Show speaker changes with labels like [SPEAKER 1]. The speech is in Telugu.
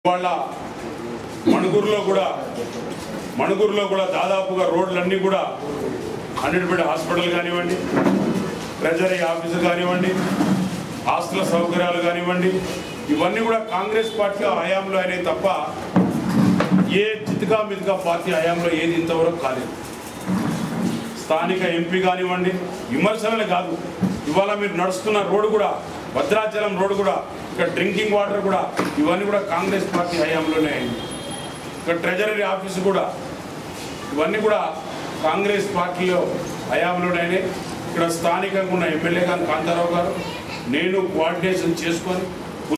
[SPEAKER 1] వాళ్ళ మణుగూరులో కూడా మణుగూరులో కూడా దాదాపుగా రోడ్లన్నీ కూడా హండ్రెడ్ బెడ్ హాస్పిటల్ కానివ్వండి ట్రెజరీ ఆఫీసు కానివ్వండి హాస్టల్ సౌకర్యాలు కానివ్వండి ఇవన్నీ కూడా కాంగ్రెస్ పార్టీ హయాంలో అయినాయి తప్ప ఏ చితికా మితికా పార్టీ హయాంలో ఏది ఇంతవరకు కాలేదు స్థానిక ఎంపీ కానివ్వండి విమర్శలే కాదు ఇవాళ మీరు నడుస్తున్న రోడ్డు కూడా భద్రాచలం రోడ్డు కూడా ఇక్కడ డ్రింకింగ్ వాటర్ కూడా ఇవన్నీ కూడా కాంగ్రెస్ పార్టీ హయాంలోనే అయింది ఇక్కడ ట్రెజరీ ఆఫీసు కూడా ఇవన్నీ కూడా కాంగ్రెస్ పార్టీలో హయాంలోనే అయినాయి ఇక్కడ స్థానికంగా ఉన్న ఎమ్మెల్యే గారు కాంతారావు గారు నేను కోఆర్డినేషన్ చేసుకొని